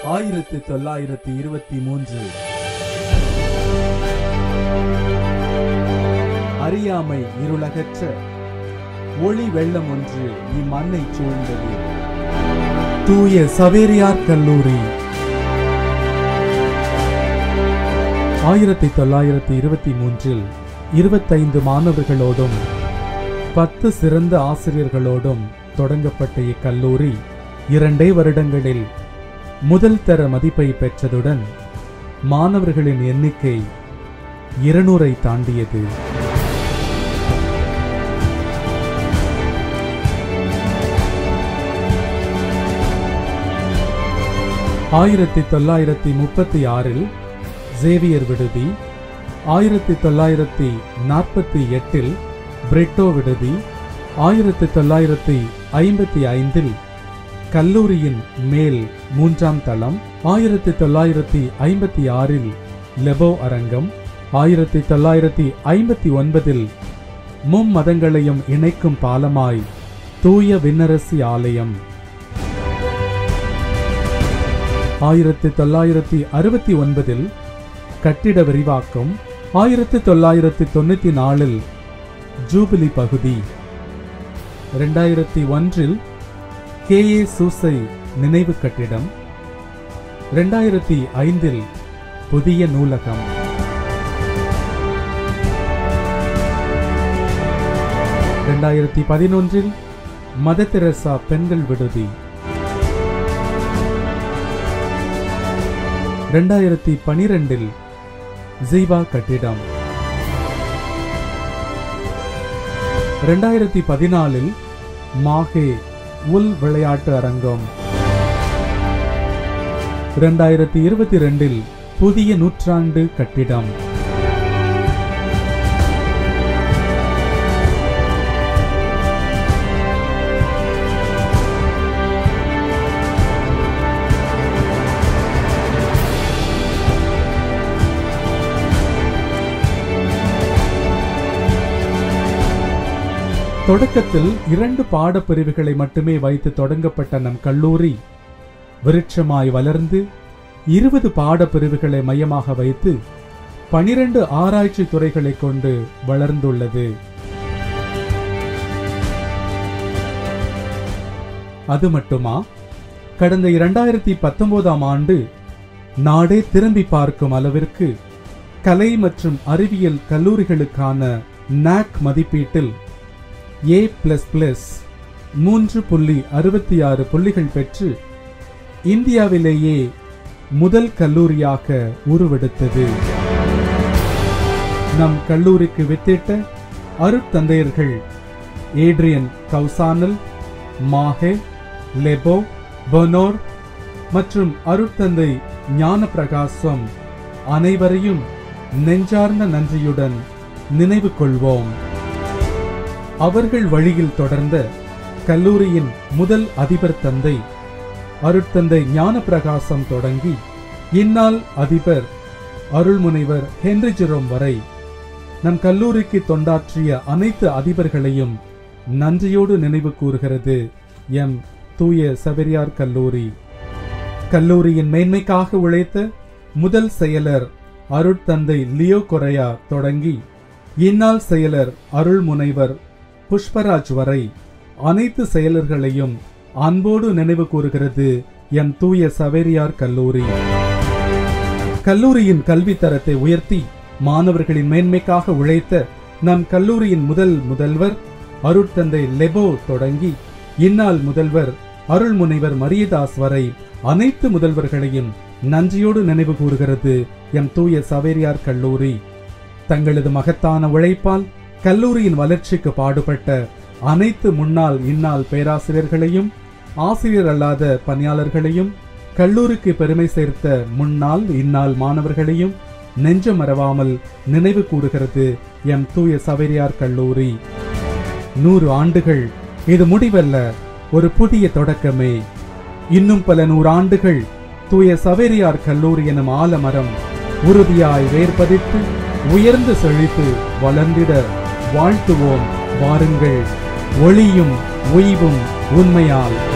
ஆயிரத்தி தொள்ளாயிரத்தி இருபத்தி மூன்று அறியாமை இருளகற்ற ஒளி வெள்ளம் ஒன்று இம்மண்ணை சூழ்ந்தது தூய சவேரியார் கல்லூரி ஆயிரத்தி தொள்ளாயிரத்தி இருபத்தி மூன்றில் இருபத்தைந்து மாணவர்களோடும் பத்து சிறந்த ஆசிரியர்களோடும் தொடங்கப்பட்ட இக்கல்லூரி இரண்டே வருடங்களில் முதல் தர மதிப்பை பெற்றதுடன் மாணவர்களின் எண்ணிக்கை இருநூறை தாண்டியது ஆயிரத்தி தொள்ளாயிரத்தி முப்பத்தி ஆறில் சேவியர் விடுதி ஆயிரத்தி தொள்ளாயிரத்தி நாற்பத்தி எட்டில் பிரிட்டோ விடுதி ஆயிரத்தி தொள்ளாயிரத்தி ஐம்பத்தி ஐந்தில் கல்லூரியின் மேல் மூன்றாம் தளம் ஆயிரத்தி தொள்ளாயிரத்தி ஐம்பத்தி ஆறில் லெபோ அரங்கம் ஆயிரத்தி தொள்ளாயிரத்தி ஐம்பத்தி ஒன்பதில் மும்மதங்களையும் இணைக்கும் பாலமாய் தூய விண்ணரசி ஆலயம் ஆயிரத்தி தொள்ளாயிரத்தி அறுபத்தி ஒன்பதில் கட்டிட விரிவாக்கம் ஆயிரத்தி தொள்ளாயிரத்தி தொண்ணூத்தி நாலில் ஜூபிலி பகுதி இரண்டாயிரத்தி ஒன்றில் கே ஏ சூசை நினைவு கட்டிடம் இரண்டாயிரத்தி ஐந்தில் புதிய நூலகம் இரண்டாயிரத்தி பதினொன்றில் மத தெரசா பெண்கள் விடுதி இரண்டாயிரத்தி பனிரெண்டில் ஜீவா கட்டிடம் இரண்டாயிரத்தி பதினாலில் மாஹே உல் விளையாட்டு அரங்கம் இரண்டாயிரத்தி இருபத்தி ரெண்டில் புதிய நூற்றாண்டு கட்டிடம் தொடக்கத்தில் இரண்டு பாடப்பிரிவுகளை மட்டுமே வைத்து தொடங்கப்பட்ட நம் கல்லூரி விருட்சமாய் வளர்ந்து இருபது பாடப்பிரிவுகளை மையமாக வைத்து பனிரெண்டு ஆராய்ச்சி துறைகளை கொண்டு வளர்ந்துள்ளது அது மட்டுமா கடந்த இரண்டாயிரத்தி பத்தொன்பதாம் ஆண்டு நாடே திரும்பி பார்க்கும் அளவிற்கு கலை மற்றும் அறிவியல் கல்லூரிகளுக்கான நாக் மதிப்பீட்டில் ஏ பிளஸ் பிளஸ் மூன்று புள்ளி அறுபத்தி ஆறு புள்ளிகள் பெற்று இந்தியாவிலேயே முதல் கல்லூரியாக உருவெடுத்தது நம் கல்லூரிக்கு வித்திட்ட அருட்தந்தையர்கள் ஏட்ரியன் கௌசானல் மாஹே லெபோ பொனோர் மற்றும் அருட்தந்தை ஞான பிரகாசம் அனைவரையும் நெஞ்சார்ந்த நன்றியுடன் நினைவு கொள்வோம் அவர்கள் வழியில் தொடர்ந்த கல்லூரியின் முதல் அதிபர் தந்தை அருட்தந்தை ஞான பிரகாசம் தொடங்கி இந்நாள் அதிபர் அருள்முனைவர் ஹென்றி ஜெரோம் வரை நம் கல்லூரிக்கு தொண்டாற்றிய அனைத்து அதிபர்களையும் நன்றியோடு நினைவு கூறுகிறது எம் தூய சபரியார் கல்லூரி கல்லூரியின் மேன்மைக்காக உழைத்த முதல் செயலர் அருட்தந்தை லியோ கொரையா தொடங்கி இந்நாள் செயலர் அருள்முனைவர் புஷ்பராஜ் வரை அனைத்து செயலர்களையும் அன்போடு நினைவு கூறுகிறது எம் தூய சவேரியார் கல்லூரி கல்லூரியின் கல்வி தரத்தை உயர்த்தி மாணவர்களின் மேன்மைக்காக உழைத்த நம் கல்லூரியின் முதல் முதல்வர் அருட்தந்தை லெபோ தொடங்கி இந்நாள் முதல்வர் அருள்முனைவர் மரியதாஸ் வரை அனைத்து முதல்வர்களையும் நன்றியோடு நினைவு கூறுகிறது எம் தூய சவேரியார் கல்லூரி தங்களது மகத்தான உழைப்பால் கல்லூரியின் வளர்ச்சிக்கு பாடுபட்ட அனைத்து முன்னாள் இந்நாள் பேராசிரியர்களையும் ஆசிரியர் அல்லாத பணியாளர்களையும் கல்லூரிக்கு பெருமை சேர்த்த முன்னாள் இந்நாள் மாணவர்களையும் நெஞ்ச மறவாமல் நினைவு கூறுகிறது எம் தூய சவேரியார் கல்லூரி நூறு ஆண்டுகள் இது முடிவல்ல ஒரு புதிய தொடக்கமே இன்னும் பல நூறாண்டுகள் தூய சவேரியார் கல்லூரி எனும் ஆலமரம் உறுதியாய் வேர்பதித்து உயர்ந்து செழித்து வளர்ந்திட வாழ்த்துவோம் வாருங்கள் ஒளியும் உய்வும் உண்மையால்